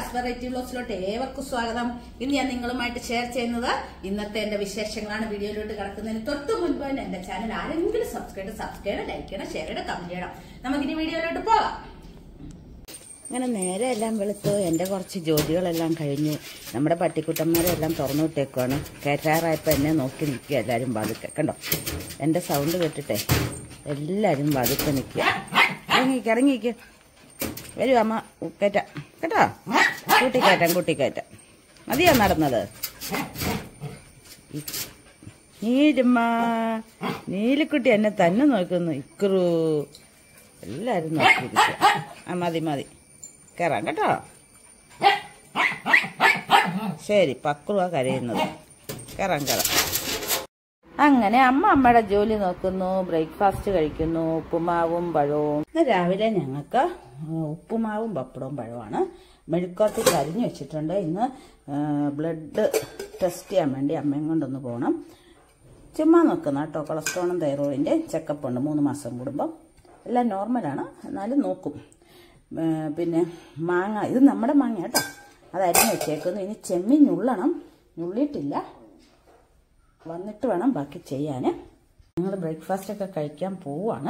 ഷാസ് variety ബ്ലോഗ്സിലോട്ട് ഏവർക്കും സ്വാഗതം ഇന്ന് ഞാൻ നിങ്ങളുമായിട്ട് ഷെയർ ചെയ്യുന്നത് ഇന്നത്തെ എന്റെ വിശേഷങ്ങളാണ് വീഡിയോയിലോട്ട് കിടക്കുന്നതിന് തൊട്ട് മുൻപ് തന്നെ എന്റെ ചാനൽ ആരെങ്കിലും സബ്സ്ക്രൈബ് സബ്സ്ക്രൈബ് ലൈക്ക് ചെയ്യണം ഷെയർ ചെയ്യണം കമന്റ് ചെയ്യണം നമുക്കിനി വീഡിയോയിലോട്ട് പോകാം അങ്ങനെ നേരെ എല്ലാം വെളുത്തു എൻ്റെ കുറച്ച് ജോലികളെല്ലാം കഴിഞ്ഞു നമ്മുടെ പട്ടിക്കുട്ടന്മാരെ എല്ലാം തുറന്നു വിട്ടേക്കുവാണ് കയറ്റാറായപ്പോൾ എന്നെ നോക്കി നിൽക്കുക എല്ലാവരും വാതുക്കെ കണ്ടോ എൻ്റെ സൗണ്ട് കേട്ടിട്ടെ എല്ലാവരും വാതുക്കെ നിൽക്കുക ഇറങ്ങിക്ക് ഇറങ്ങിക്ക് വരൂ അമ്മ കയറ്റാം കേട്ടോ കൂട്ടിക്കയറ്റാം കൂട്ടിക്കയറ്റാം മതിയോ നടന്നത് നീലുമ്മ നീലിക്കുട്ടി എന്നെ തന്നെ നോക്കുന്നു ഇക്രു എല്ലാരും നോക്കിയിരിക്കുക ആ മതി മതി കയറാം കേട്ടോ ശരി പക്രുവ കരയുന്നത് കയറാം കയറാം അങ്ങനെ അമ്മ അമ്മയുടെ ജോലി നോക്കുന്നു ബ്രേക്ക്ഫാസ്റ്റ് കഴിക്കുന്നു ഉപ്പുമാവും പഴവും ഇന്ന് രാവിലെ ഞങ്ങൾക്ക് ഉപ്പുമാവും പപ്പടവും പഴവുമാണ് മെഴുക്കോട്ടി കരിഞ്ഞു വെച്ചിട്ടുണ്ട് ഇന്ന് ബ്ലഡ് ടെസ്റ്റ് ചെയ്യാൻ വേണ്ടി അമ്മയും കൊണ്ടൊന്ന് പോകണം ചുമ്മാ നോക്കുന്ന കേട്ടോ കൊളസ്ട്രോളും തൈറോയിഡിൻ്റെ ചെക്കപ്പ് ഉണ്ട് മൂന്ന് മാസം കൂടുമ്പോൾ എല്ലാം നോർമലാണ് എന്നാലും നോക്കും ഏ, പിന്നെ മാങ്ങ ഇത് നമ്മുടെ മാങ്ങ കേട്ടോ അത് അരിഞ്ഞ് വെച്ചേക്കുന്നു ഇനി ചെമ്മീൻ ഞുള്ളണം ഞുള്ളിയിട്ടില്ല വന്നിട്ട് വേണം ബാക്കി ചെയ്യാൻ ഞങ്ങൾ ബ്രേക്ക്ഫാസ്റ്റ് ഒക്കെ കഴിക്കാൻ പോവാണ്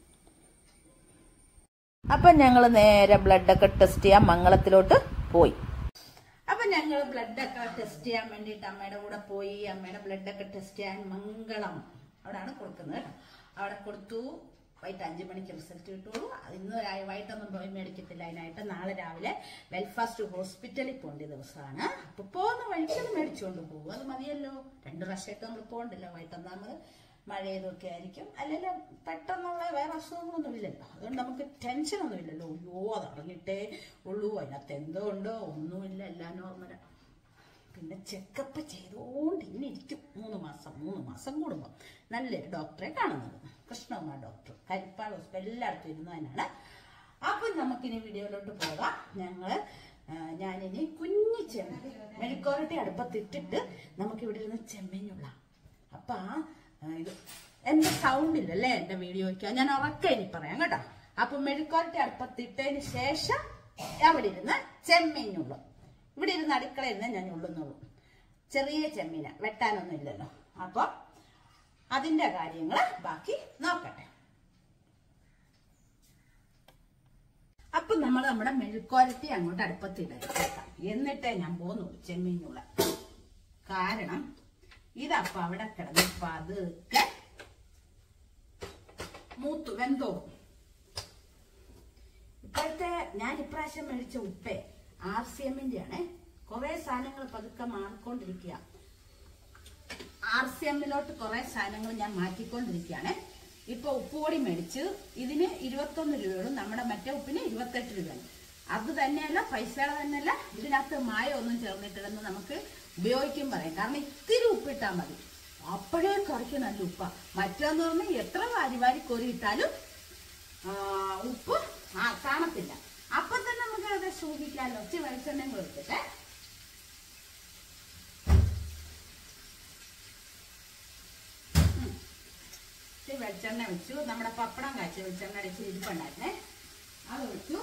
അപ്പം ഞങ്ങൾ നേരെ ബ്ലഡൊക്കെ ടെസ്റ്റ് ചെയ്യാൻ മംഗളത്തിലോട്ട് പോയി അപ്പൊ ഞങ്ങൾ ബ്ലഡ് ഒക്കെ ടെസ്റ്റ് ചെയ്യാൻ വേണ്ടിയിട്ട് അമ്മയുടെ കൂടെ പോയി അമ്മയുടെ ബ്ലഡ് ഒക്കെ ടെസ്റ്റ് ചെയ്യാൻ മംഗളം അവിടെയാണ് കൊടുക്കുന്നത് കേട്ടോ അവിടെ കൊടുത്തു വൈകിട്ട് അഞ്ചു മണിക്ക് റിസൾട്ട് കിട്ടുള്ളൂ ഇന്ന് രാ- വൈകിട്ടൊന്നും പോയി മേടിക്കത്തില്ല അതിനായിട്ട് നാളെ രാവിലെ വെൽഫാസ്റ്റ് ഹോസ്പിറ്റലിൽ പോകേണ്ട ദിവസമാണ് അപ്പൊ പോകുന്ന വഴിക്ക് അത് മേടിച്ചുകൊണ്ട് പോകും അത് മതിയല്ലോ രണ്ടു പ്രാവശ്യമൊക്കെ നമ്മൾ പോകണ്ടല്ലോ വൈകിട്ടൊന്നാമത് മഴ ഇതൊക്കെ ആയിരിക്കും അല്ലെങ്കിൽ പെട്ടെന്നുള്ള വേറെ അസുഖങ്ങളൊന്നും ഇല്ലല്ലോ അതുകൊണ്ട് നമുക്ക് ടെൻഷനൊന്നും ഇല്ലല്ലോ അയ്യോ അത് അറിഞ്ഞിട്ടേ ഉള്ളൂ അതിനകത്ത് എന്തോ ഉണ്ടോ ഒന്നുമില്ല എല്ലാം നോർമലാണ് പിന്നെ ചെക്കപ്പ് ചെയ്തുകൊണ്ട് ഇങ്ങനെ ഇരിക്കും മൂന്ന് മാസം മൂന്ന് മാസം കൂടുമ്പോൾ നല്ലൊരു ഡോക്ടറെ കാണുന്നത് കൃഷ്ണകുമാർ ഡോക്ടർ കരിപ്പാട് ഹോസ്പിറ്റൽ എല്ലായിടത്തും ഇരുന്നതിനാണ് അപ്പം നമുക്കിനി വീഡിയോയിലോട്ട് പോകാം ഞങ്ങൾ ഞാനിനി കുഞ്ഞു ചെമ്മീൻ മെഴുക്കോരട്ടി അടുപ്പത്തിട്ടിട്ട് നമുക്ക് ഇവിടെ ഇരുന്ന് ചെമ്മീനുള്ള അപ്പൊ ആ ആ, ഇത് എന്റെ സൗണ്ട് ഇല്ലല്ലേ എന്റെ വീഡിയോയ്ക്ക് ഞാൻ ഉറക്കെ ഇനി പറയാം കേട്ടോ അപ്പൊ മെഴുക്കോരട്ടി അടുപ്പത്തിട്ടതിന് ശേഷം അവിടെ ഇരുന്ന് ചെമ്മീനുള്ളു ഇവിടെ ഇരുന്ന് അടുക്കളയിൽ നിന്ന് ഞാൻ ഉള്ളുന്നുള്ളൂ ചെറിയ ചെമ്മീന വെട്ടാനൊന്നും ഇല്ലല്ലോ അപ്പൊ അതിന്റെ കാര്യങ്ങൾ ബാക്കി നോക്കട്ടെ അപ്പൊ നമ്മൾ നമ്മുടെ മെഴുക്കോരട്ടി അങ്ങോട്ട് അടുപ്പത്തിടണം കേട്ടോ. എന്നിട്ടേ ഞാൻ പോന്നുള്ളൂ ചെമ്മീനുള്ള കാരണം ഇതപ്പൊ അവിടെ കിടന്ന് പതുക്കെ മൂത്തു വെന്തോറും ഇപ്പോഴത്തെ ഞാൻ ഇപ്രാവശ്യം മേടിച്ച ഉപ്പേ ആർ സി എമ്മിന്റെ ആണ് കുറെ സാധനങ്ങൾ പതുക്കെ മാറിക്കൊണ്ടിരിക്കുക ആർ സി എമ്മിലോട്ട് കുറെ സാധനങ്ങൾ ഞാൻ മാറ്റിക്കൊണ്ടിരിക്കുകയാണ് ഇപ്പൊ ഉപ്പുപൊടി മേടിച്ച് ഇതിന് ഇരുപത്തൊന്ന് രൂപയുള്ളൂ നമ്മുടെ മറ്റേ ഉപ്പിന് ഇരുപത്തെട്ട് രൂപയാണ് അത് തന്നെയല്ല പൈസയുടെ തന്നെയല്ല ഇതിനകത്ത് മായ ഒന്നും ചേർന്നിട്ടില്ലെന്ന് നമുക്ക് ഉപയോഗിക്കും പറയാം കാരണം ഇത്തിരി ഉപ്പിട്ടാൽ മതി അപ്പോഴേ കറിക്ക് നല്ല ഉപ്പ മറ്റേന്ന് പറഞ്ഞാൽ എത്ര വാരി വാരി കോരിയിട്ടാലും ആ, ഉപ്പ് ആ കാണത്തില്ല അപ്പൊ തന്നെ നമുക്ക് അത് സൂക്ഷിക്കാമല്ലോ ഇച്ചിരി വെളിച്ചെണ്ണയും കൊടുത്തിട്ട് ഉം. ഇച്ചിരി വെളിച്ചെണ്ണ വെച്ചു നമ്മുടെ പപ്പടം കാച്ച വെളിച്ചെണ്ണ ഇച്ചിരി ഇരിപ്പുണ്ടായിരുന്നേ അത് വെച്ചു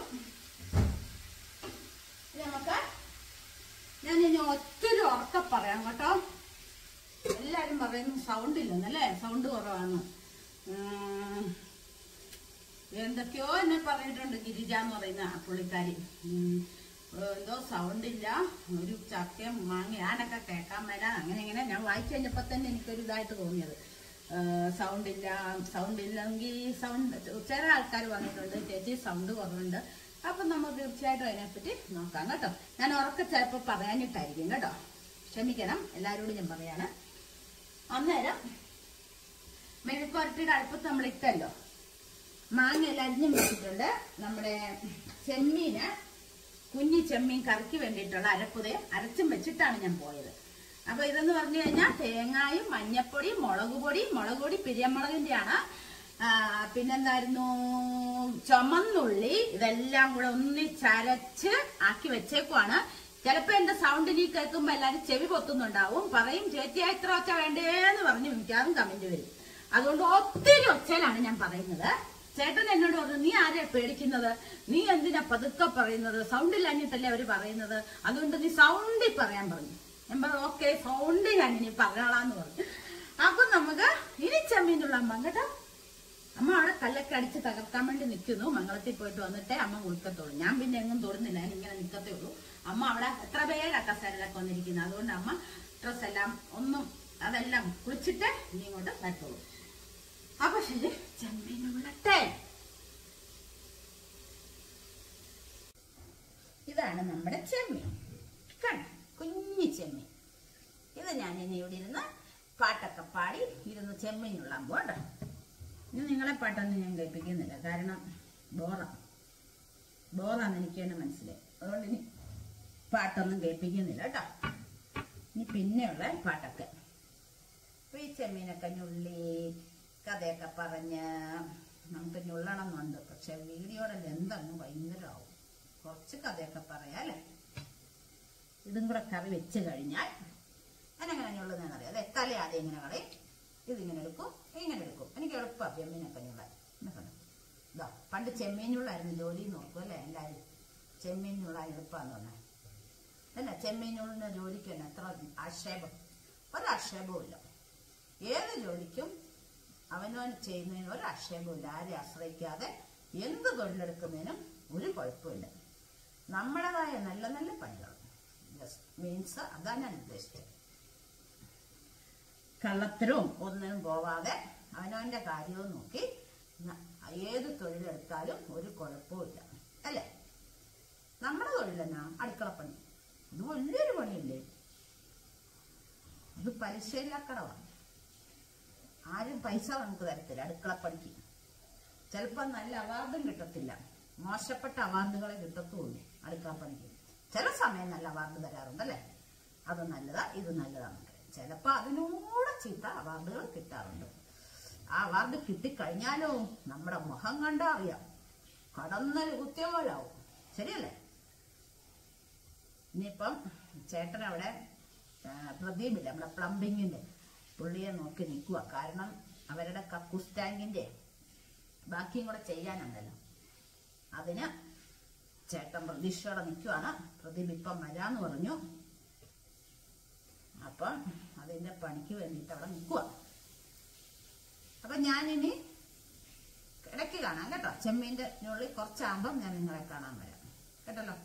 ഇനി നമുക്ക് ഞാൻ ഇനി ഒത്തിരി ഉറക്ക പറയാം കേട്ടോ എല്ലാരും പറയുന്നു സൗണ്ട് ഇല്ലെന്നല്ലേ സൗണ്ട് കുറവാണ് ഉം. എന്തൊക്കെയോ എന്നെ പറഞ്ഞിട്ടുണ്ട് ഗിരിജ എന്ന് പറയുന്ന ആ പുള്ളിക്കാരി ഉം. എന്തോ സൗണ്ട് ഇല്ല ഒരു ചക്കയും മാങ്ങ ഞാനൊക്കെ കേൾക്കാൻ മേല അങ്ങനെ ഇങ്ങനെ ഞാൻ വായിച്ചു കഴിഞ്ഞപ്പോ തന്നെ എനിക്കൊരു ഇതായിട്ട് തോന്നിയത് സൗണ്ട് ഇല്ല സൗണ്ട് ഇല്ലെങ്കിൽ സൗണ്ട് ചില ആൾക്കാർ പറഞ്ഞിട്ടുണ്ട് ചേച്ചി സൗണ്ട് കുറവുണ്ട് അപ്പൊ നമ്മൾ തീർച്ചയായിട്ടും അതിനെപ്പറ്റി നോക്കാം കേട്ടോ ഞാൻ ഉറക്കെ ചിലപ്പോൾ പറയാനിട്ടായിരിക്കും കേട്ടോ ക്ഷമിക്കണം എല്ലാവരോടും ഞാൻ പറയാണ് അന്നേരം മെഴുക്കുരട്ടിയുടെ അടുപ്പത്ത് നമ്മൾ ഇട്ടല്ലോ മാങ്ങ എല്ലാം അരിഞ്ഞും വെച്ചിട്ടുണ്ട് നമ്മുടെ ചെമ്മീന് കുഞ്ഞി ചെമ്മീൻ കറിക്ക് വേണ്ടിയിട്ടുള്ള അരപ്പുതേ അരച്ചും വെച്ചിട്ടാണ് ഞാൻ പോയത് അപ്പൊ ഇതെന്ന് പറഞ്ഞു കഴിഞ്ഞാൽ തേങ്ങായും മഞ്ഞപ്പൊടി മുളക് പൊടി മുളക് പൊടി പിരിയമുളകിന്റെയാണ് ആ, പിന്നെന്തായിരുന്നു ചുമന്നുള്ളി ഇതെല്ലാം കൂടെ ഒന്നിച്ചരച്ച് ആക്കി വെച്ചേക്കുവാണ് ചിലപ്പോ എന്റെ സൗണ്ട് നീ കേൾക്കുമ്പോ എല്ലാരും ചെവി പൊത്തുന്നുണ്ടാവും പറയും ചേച്ചി എത്ര ഒച്ച വേണ്ടേന്ന് പറഞ്ഞു മിക്കവാറും കമന്റ് വരും അതുകൊണ്ട് ഒത്തിരി ഒച്ചയിലാണ് ഞാൻ പറയുന്നത് ചേട്ടൻ എന്നോട് പറഞ്ഞു നീ ആരെയാ പേടിക്കുന്നത് നീ എന്തിനാ പതുക്കെ പറയുന്നത് സൗണ്ടില്ലാഞ്ഞിട്ടല്ലേ അവര് പറയുന്നത് അതുകൊണ്ട് നീ സൗണ്ടിൽ പറയാൻ പറഞ്ഞു ഞാൻ പറഞ്ഞു ഓക്കെ സൗണ്ടിൽ ഞാൻ ഇനി പറഞ്ഞോളാന്ന് പറഞ്ഞു അപ്പൊ നമുക്ക് ഇനി ചെമ്മീനുള്ള അമ്മ കേട്ടോ അമ്മ അവിടെ കല്ലൊക്കെ അടിച്ച് തകർക്കാൻ വേണ്ടി നിൽക്കുന്നു മംഗളത്തിൽ പോയിട്ട് വന്നിട്ടേ അമ്മ കുളിക്കത്തുള്ളൂ ഞാൻ പിന്നെ എങ്ങും തൊടുന്നില്ല ഞാൻ ഇങ്ങനെ നിൽക്കത്തേ ഉള്ളൂ അമ്മ അവിടെ എത്ര പേരാ കസേരയിലൊക്കെ വന്നിരിക്കുന്നത് അതുകൊണ്ട് അമ്മ ഡ്രസ് എല്ലാം ഒന്നും അതെല്ലാം കുളിച്ചിട്ട് ഇനി ഇങ്ങോട്ട് വരത്തുള്ളൂ അപ്പൊ ശരി ചെമ്മീനുള്ളട്ടെ ഇതാണ് നമ്മുടെ ചെമ്മീൻ കണ്ട കുഞ്ഞു ചെമ്മീൻ ഇത് ഞാൻ ഇനി ഇവിടെ ഇരുന്ന് പാട്ടൊക്കെ പാടി ഇരുന്ന് ചെമ്മീനുള്ള പോട്ടെ ഇനി നിങ്ങളെ പാട്ടൊന്നും ഞാൻ കേൾപ്പിക്കുന്നില്ല കാരണം ബോറാ ബോറാന്ന് എനിക്ക് തന്നെ മനസ്സിലായി അതുകൊണ്ട് ഇനി പാട്ടൊന്നും കേൾപ്പിക്കുന്നില്ല കേട്ടോ ഇനി പിന്നെയുള്ള പാട്ടൊക്കെ അപ്പൊ ഈ ചെമ്മീനൊക്കെ ഞുള്ളി കഥയൊക്കെ പറഞ്ഞ് നമുക്ക് ഞുള്ളണം എന്നുണ്ട് പക്ഷെ വീഡിയോയുടെ ലെന്ത് അങ്ങ് ഭയങ്കരമാവും കുറച്ച് കഥയൊക്കെ പറയാല്ലേ ഇതും കൂടെ കറി വെച്ച് കഴിഞ്ഞാൽ അതിനെങ്ങനെ ഞുള്ളുന്നതെന്ന് അറിയാം അതെ തല ആദ്യം ഇങ്ങനെ കളയും ഇതിങ്ങനെ എടുക്കും ഇങ്ങനെ എടുക്കും എനിക്ക് എളുപ്പമാണ് ചെമ്മീനൊക്കെ ഞുള്ളാൻ കണ്ടോ ഇതാ പണ്ട് ചെമ്മീനുള്ളായിരുന്നു ജോലി നോക്കും അല്ലേ എല്ലാവരും ചെമ്മീനുള്ള എളുപ്പമാന്ന് പറഞ്ഞാൽ അല്ല ചെമ്മീനുള്ള ജോലിക്ക് തന്നെ എത്ര ആക്ഷേപം ഒരാക്ഷേപവും ഇല്ല ഏത് ജോലിക്കും അവനവൻ ചെയ്യുന്നതിന് ഒരു ആക്ഷേപമില്ല ആരെ ആശ്രയിക്കാതെ എന്ത് തൊഴിലെടുക്കുന്നതിനും ഒരു കുഴപ്പമില്ല നമ്മുടേതായ നല്ല നല്ല പണികൾ മീൻസ് അതാണ് ഞാൻ ഉദ്ദേശിച്ചത് കള്ളത്തരവും ഒന്നിനും പോവാതെ അവനവന്റെ കാര്യവും നോക്കി ന- ഏത് തൊഴിലെടുത്താലും ഒരു കുഴപ്പമില്ല അല്ലേ നമ്മുടെ തൊഴിലെന്നാ അടുക്കളപ്പണി ഇത് വലിയൊരു പണിയല്ലേ ഇത് പലിശയില്ലാക്കടവാണ് ആരും പൈസ നമുക്ക് തരത്തില്ല അടുക്കളപ്പണിക്ക് ചിലപ്പോൾ നല്ല അവാർഡും കിട്ടത്തില്ല മോശപ്പെട്ട അവാർഡുകളെ കിട്ടത്തുള്ളൂ അടുക്കളപ്പണിക്ക് ചില സമയം നല്ല അവാർഡ് തരാറുണ്ടല്ലേ അത് നല്ലതാ ഇത് നല്ലതാന്നൊക്കെ ചിലപ്പോൾ അതിനൂടെ ചീത്ത അവാർഡുകൾ കിട്ടാറുണ്ട് ആ അവാർഡ് കിട്ടിക്കഴിഞ്ഞാലോ നമ്മുടെ മുഖം കണ്ടാ അറിയാം കടന്നൽ കുത്തിയ പോലാവും ശരിയല്ലേ ഇനിയിപ്പം ചേട്ടൻ അവിടെ ആ, പ്രദീപില്ല നമ്മുടെ പ്ലംബിങ്ങിന്റെ പുള്ളിയെ നോക്കി നിൽക്കുക കാരണം അവരുടെ കക്കൂസ് ടാങ്കിന്റെ ബാക്കിയും കൂടെ ചെയ്യാനുണ്ടല്ലോ അതിന് ചേട്ടൻ പ്രതീക്ഷയോടെ നിൽക്കുവാണ് പ്രദീപ് ഇപ്പം വരാന്ന് പറഞ്ഞു അപ്പം അതിന്റെ പണിക്ക് വേണ്ടിയിട്ട് അവിടെ നിൽക്കുക അപ്പൊ ഞാനിനി ഇടയ്ക്ക് കാണാം കേട്ടോ ചെമ്മീന്റെ ഉള്ളിൽ കുറച്ചാകുമ്പം ഞാൻ നിങ്ങളെ കാണാൻ വരാം കേട്ടല്ലോ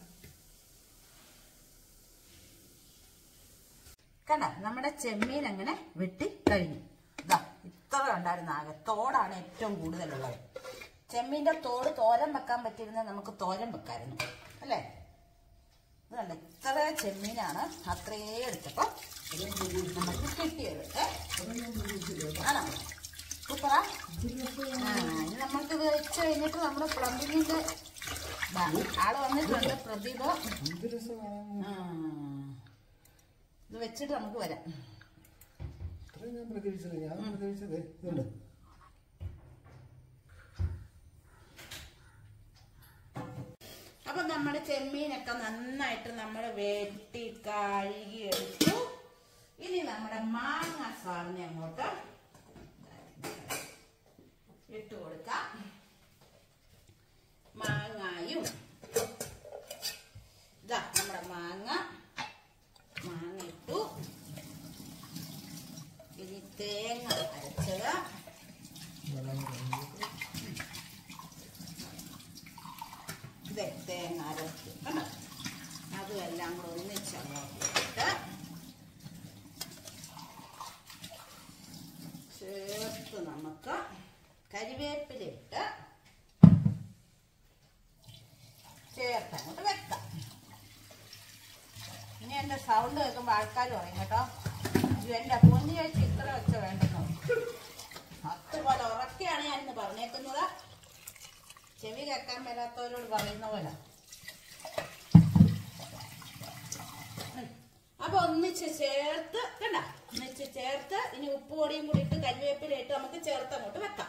കണ്ട നമ്മുടെ ചെമ്മീൻ അങ്ങനെ വെട്ടി കഴിഞ്ഞു ഇതാ ഇത്ര ഉണ്ടായിരുന്ന ആകെ തോടാണ് ഏറ്റവും കൂടുതലുള്ളത് ചെമ്മീന്റെ തോട് തോരൻ വെക്കാൻ പറ്റിയിരുന്ന നമുക്ക് തോരൻ വെക്കായിരുന്നു അല്ലേ ഇത് കണ്ട ഇത്ര ചെമ്മീനാണ് അത്രേ എടുത്തപ്പോ നമുക്ക് കിട്ടിയത് ഏ? ആണോ സൂപ്പറാ ആ ഇനി നമുക്കിത് വെച്ച് കഴിഞ്ഞിട്ട് നമ്മുടെ പ്ലംബിങ്ങിന്റെ ആള് വന്നിട്ടുണ്ട് പ്രദീപ് ആ. ഇത് വെച്ചിട്ട് നമുക്ക് വരാം ഇത്രയും ഞാൻ പ്രതീക്ഷിച്ചില്ല ഞാൻ പ്രതീക്ഷിച്ചത് ഇതുണ്ട് അപ്പൊ നമ്മുടെ ചെമ്മീനൊക്കെ നന്നായിട്ട് നമ്മൾ വെട്ടി കഴുകി എടുത്തു ഇനി നമ്മുടെ മാങ്ങ സാറിനെ അങ്ങോട്ട് ഇട്ട് കൊടുക്കാം മാങ്ങായും ഇതാ നമ്മുടെ മാങ്ങ മാങ്ങ ഇട്ടു ഇനി തേങ്ങ അരച്ചത് ഇത് തേങ്ങ അരച്ച് കണ്ടോ അതും എല്ലാം കൂടെ ഒന്നിച്ച് അങ്ങോട്ട് ചേർത്ത് നമുക്ക് കരിവേപ്പിലിട്ട് ചേർത്ത് അങ്ങോട്ട് വെക്കാം ഇനി എന്റെ സൗണ്ട് കേൾക്കുമ്പോൾ ആൾക്കാർ പറയും കേട്ടോ "അയ്യോ, എന്റെ പൊന്നു ചേച്ചി ഇത്ര വെച്ച വേണ്ടെന്നോ അതുപോലെ ഉറക്കെയാണ് ഞാൻ ഇന്ന് പറഞ്ഞേക്കുന്നത് ചെവി കേൾക്കാൻ മേലാത്തവരോട് പറയുന്ന പോലെ ഉം. അപ്പൊ ഒന്നിച്ച് ചേർത്ത് കണ്ട ഒന്നിച്ച് ചേർത്ത് ഇനി ഉപ്പ് പൊടിയും കൂടി ഇട്ട് കരിവേപ്പില ഇട്ട് നമുക്ക് ചേർത്ത് അങ്ങോട്ട് വെക്കാം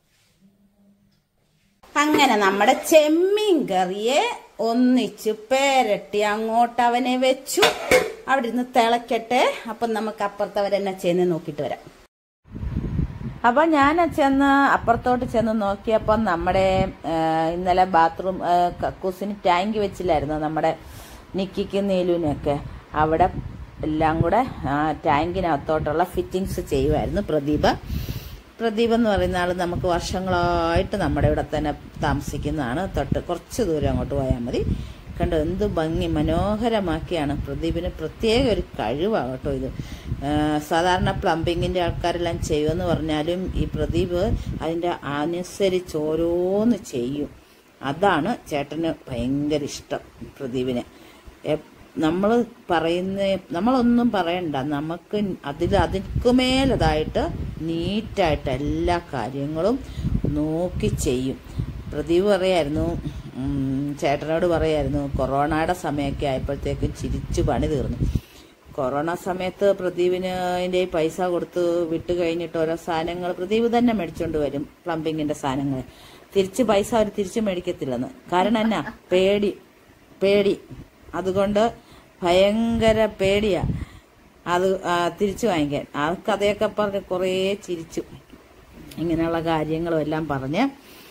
അങ്ങനെ നമ്മുടെ ചെമ്മീൻ കറിയെ ഒന്നിച്ച് പേരട്ടി അങ്ങോട്ട് അവനെ വെച്ചു അവിടെ ഇരുന്ന് തിളക്കട്ടെ അപ്പം നമുക്ക് അപ്പുറത്ത് അവരെന്നെ ചെയ്യുന്നത് നോക്കിയിട്ട് വരാം അപ്പൊ ഞാൻ ചെന്ന് അപ്പുറത്തോട്ട് ചെന്ന് നോക്കിയപ്പം നമ്മുടെ ആ, ഇന്നലെ ബാത്റൂം ആ, കക്കൂസിന് ടാങ്ക് വെച്ചില്ലായിരുന്നു നമ്മുടെ നിക്കിക്കും നീലുവിനൊക്കെ അവിടെ എല്ലാം കൂടെ ആ ടാങ്കിനകത്തോട്ടുള്ള ഫിറ്റിങ്സ് ചെയ്യുമായിരുന്നു പ്രദീപ് പ്രദീപ് എന്ന് പറയുന്ന ആൾ നമുക്ക് വർഷങ്ങളായിട്ട് നമ്മുടെ ഇവിടെ തന്നെ താമസിക്കുന്നതാണ് തൊട്ട് കുറച്ച് ദൂരം അങ്ങോട്ട് പോയാൽ മതി കണ്ടോ എന്ത് ഭംഗി മനോഹരമാക്കിയാണ് പ്രദീപിന് പ്രത്യേക ഒരു കഴിവാണ് കേട്ടോ ഇത് ആ, സാധാരണ പ്ലംബിങ്ങിന്റെ ആൾക്കാരെല്ലാം ചെയ്യുമെന്ന് പറഞ്ഞാലും ഈ പ്രദീപ് അതിന്റെ അനുസരിച്ച് ഓരോന്ന് ചെയ്യും അതാണ് ചേട്ടന് ഭയങ്കര ഇഷ്ടം പ്രദീപിന് നമ്മൾ പറയുന്ന നമ്മളൊന്നും പറയണ്ട നമുക്ക് അതിൽ അതിൽക്കുമേലതായിട്ട് നീറ്റായിട്ട് എല്ലാ കാര്യങ്ങളും നോക്കി ചെയ്യും പ്രദീപ് പറയായിരുന്നു ഉം, ചേട്ടനോട് പറയായിരുന്നു കൊറോണയുടെ സമയമൊക്കെ ആയപ്പോഴത്തേക്കും ചിരിച്ചു പണി തീർന്നു കൊറോണ സമയത്ത് പ്രദീപിന് അതിൻ്റെ പൈസ കൊടുത്ത് വിട്ട് കഴിഞ്ഞിട്ട് ഓരോ സാധനങ്ങൾ പ്രദീപ് തന്നെ മേടിച്ചോണ്ട് വരും പ്ലംബിങ്ങിന്റെ സാധനങ്ങൾ തിരിച്ച് പൈസ അവർ തിരിച്ചു മേടിക്കത്തില്ലെന്ന് കാരണം എന്നാ പേടി പേടി അതുകൊണ്ട് ഭയങ്കര പേടിയാ അത് ആ, തിരിച്ചു വാങ്ങിക്കാൻ ആ കഥയൊക്കെ പറഞ്ഞ് കുറേ ചിരിച്ചു ഇങ്ങനെയുള്ള കാര്യങ്ങളും എല്ലാം പറഞ്ഞ്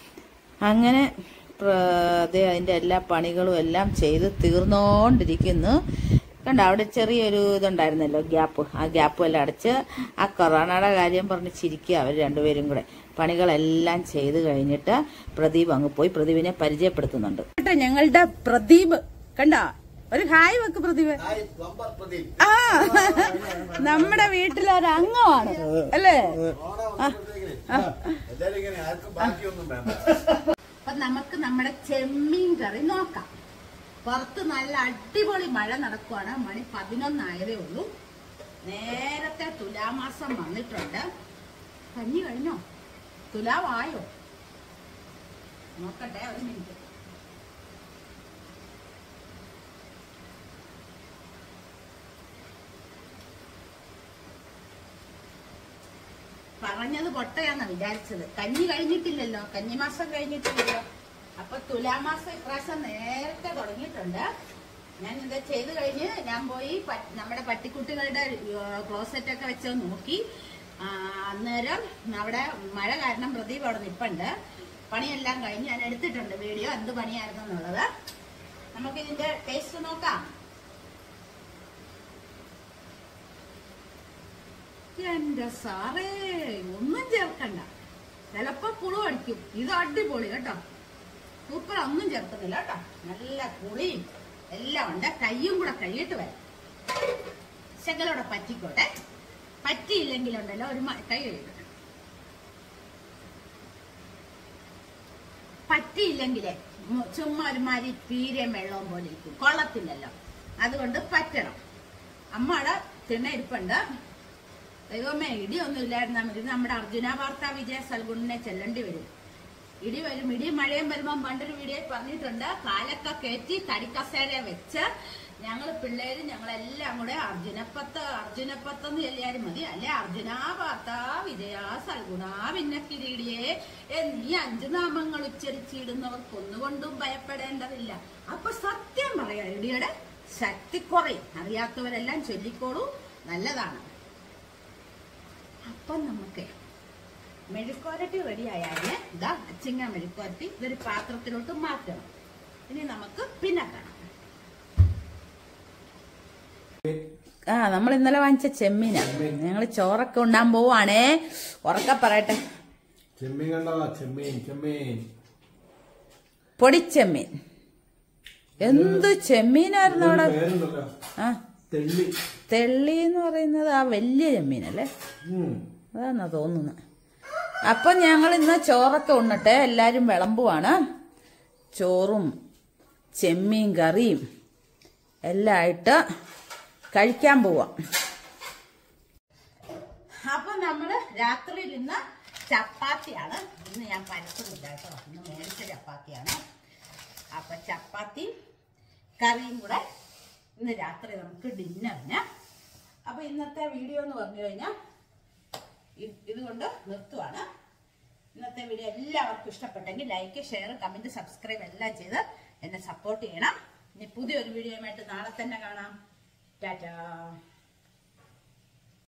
അങ്ങനെ പ്ര- ദേ അതിന്റെ എല്ലാ പണികളും എല്ലാം ചെയ്ത് തീർന്നോണ്ടിരിക്കുന്നു കണ്ട അവിടെ ചെറിയൊരു ഇതുണ്ടായിരുന്നല്ലോ ഗ്യാപ്പ് ആ ഗ്യാപ്പ് എല്ലാം അടച്ച് ആ കൊറോണയുടെ കാര്യം പറഞ്ഞ് ചിരിക്കുക അവർ രണ്ടുപേരും കൂടെ പണികളെല്ലാം ചെയ്ത് കഴിഞ്ഞിട്ട് പ്രദീപ് അങ്ങ് പോയി പ്രദീപിനെ പരിചയപ്പെടുത്തുന്നുണ്ട് കേട്ടോ ഞങ്ങളുടെ പ്രദീപ് കണ്ട ഒരു ഹായ് വെക്ക് പ്രദീപ് ഹായ് പ്ലംബർ പ്രദീപ് ആ നമ്മുടെ വീട്ടിലെ ഒരു അംഗമാണ് അല്ലേ ഓണം വന്നപ്പോഴത്തേക്കിന് എല്ലാരും ഇങ്ങനെ ആർക്കും ബാക്കിയൊന്നും വേണ്ട അപ്പൊ നമുക്ക് നമ്മുടെ ചെമ്മീൻ കറി നോക്കാം പുറത്ത് നല്ല അടിപൊളി മഴ നടക്കുവാണ് മണി പതിനൊന്നായതേ ഉള്ളൂ നേരത്തെ തുലാമാസം വന്നിട്ടുണ്ട് കഞ്ഞി കഴിഞ്ഞോ തുലാവായോ നോക്കട്ടെ ഒരു മിനിറ്റ് പറഞ്ഞത് പൊട്ടയാന്നാ വിചാരിച്ചത് കഞ്ഞി കഴിഞ്ഞിട്ടില്ലല്ലോ കന്നിമാസം കഴിഞ്ഞിട്ടില്ലല്ലോ അപ്പൊ തുലാമാസം ഇപ്രാവശ്യം നേരത്തെ തുടങ്ങിയിട്ടുണ്ട് ഞാൻ ഇത് ചെയ്ത് കഴിഞ്ഞ് ഞാൻ പോയി പ- നമ്മുടെ പട്ടിക്കുട്ടികളുടെ ക്ലോസറ്റ് ഒക്കെ വെച്ച് നോക്കി ആ, അന്നേരം അവിടെ മഴ കാരണം പ്രദീപ് അവിടെ നിപ്പുണ്ട് പണിയെല്ലാം കഴിഞ്ഞ് ഞാൻ എടുത്തിട്ടുണ്ട് വീഡിയോ എന്ത് പണിയായിരുന്നു എന്നുള്ളത് നമുക്ക് ഇതിന്റെ ടേസ്റ്റ് നോക്കാം എന്റെ സാറേ ഒന്നും ചേർക്കണ്ട ചിലപ്പോ പുളു അടിക്കും ഇത് അടിപൊളി കേട്ടോ സൂപ്പർ ഒന്നും ചേർക്കുന്നില്ല കേട്ടോ നല്ല പുളിയും എല്ലാം ഉണ്ട് കയ്യും കൂടെ കഴിയിട്ട് വരാം ശകലോടെ പറ്റിക്കോട്ടെ പറ്റിയില്ലെങ്കിലുണ്ടല്ലോ ഒരു മ- കൈ കഴിക്കട്ടെ പറ്റിയില്ലെങ്കിലേ ഉം, ചുമ്മാ ഒരുമാതിരി പീരയും വെള്ളവും പോലെ ഇരിക്കും കൊള്ളത്തില്ലല്ലോ അതുകൊണ്ട് പറ്റണം അമ്മയുടെ തിണ്ണ ഇരിപ്പുണ്ട് ദൈവമേ ഇടിയൊന്നും ഇല്ലായിരുന്നാ മതി ഇത് നമ്മുടെ അർജുന വാർത്താ വിജയ സൽഗുണിനെ ചെല്ലേണ്ടി വരും ഇടി വരും ഇടി മഴയും വരുമ്പം പണ്ടൊരു വീഡിയോ പറഞ്ഞിട്ടുണ്ട് കാലൊക്കെ കയറ്റി തടിക്കസേര വെച്ച് ഞങ്ങൾ പിള്ളേര് ഞങ്ങളെല്ലാം കൂടെ അർജുനപ്പത്ത് അർജുനപ്പത്ത് എന്ന് ചൊല്ലിയാലും മതി അല്ലെ അർജുന വാർത്ത വിജയ സൽഗുണ പിന്നെ കിരീടിയെ എന്നീ അഞ്ചു നാമങ്ങൾ ഉച്ചരിച്ചിടുന്നവർക്ക് ഒന്നുകൊണ്ടും ഭയപ്പെടേണ്ടതില്ല അപ്പൊ സത്യം പറയാ ഇടിയുടെ ശക്തി കുറയും അറിയാത്തവരെല്ലാം ചൊല്ലിക്കോളൂ നല്ലതാണ് അപ്പം നമുക്ക് മെഴുക്കോരട്ടി റെഡി ആയാല് ഇതാ അച്ചിങ്ങ മെഴുക്കോരട്ടി ഇതൊരു പാത്രത്തിലോട്ട് മാറ്റണം ഇനി നമുക്ക് പിന്നെ കാണാം ആ നമ്മൾ ഇന്നലെ വാങ്ങിച്ച ചെമ്മീനാ ഞങ്ങൾ ചോറൊക്കെ ഉണ്ടാൻ പോവാണേ ഉറക്കെ പറയട്ടെ ചെമ്മീൻ കണ്ടോ ചെമ്മീൻ ചെമ്മീൻ പൊടിച്ചെമ്മീൻ എന്ത് ചെമ്മീനായിരുന്നു അവിടെ പേരുണ്ടല്ലോ ആ തെള്ളി തെള്ളി എന്ന് പറയുന്നത് ആ വലിയ ചെമ്മീനല്ലേ ഉം. അതാന്നാ തോന്നുന്നത് അപ്പൊ ഞങ്ങൾ ഇന്ന് ചോറൊക്കെ ഉണ്ണട്ടെ എല്ലാരും വിളമ്പുവാണ് ചോറും ചെമ്മീൻ കറിയും എല്ലാം ആയിട്ട് കഴിക്കാൻ പോവാം അപ്പൊ നമ്മള് രാത്രിയിൽ ഇന്ന് ചപ്പാത്തിയാണ് ഇന്ന് ഞാൻ പരത്തുന്നില്ല കേട്ടോ ഇന്ന് മേടിച്ച ചപ്പാത്തിയാണ് അപ്പൊ ചപ്പാത്തി കറിയും കൂടെ ഇന്ന് രാത്രി നമുക്ക് ഡിന്നറിന് അപ്പൊ ഇന്നത്തെ വീഡിയോ എന്ന് പറഞ്ഞു കഴിഞ്ഞാൽ ഇതുകൊണ്ട് നിർത്തുവാണ് ഇന്നത്തെ വീഡിയോ എല്ലാവർക്കും ഇഷ്ടപ്പെട്ടെങ്കിൽ ലൈക്ക് ഷെയർ കമന്റ് സബ്സ്ക്രൈബ് എല്ലാം ചെയ്ത് എന്നെ സപ്പോർട്ട് ചെയ്യണം ഇനി പുതിയൊരു വീഡിയോയുമായിട്ട് നാളെ തന്നെ കാണാം ടാറ്റാ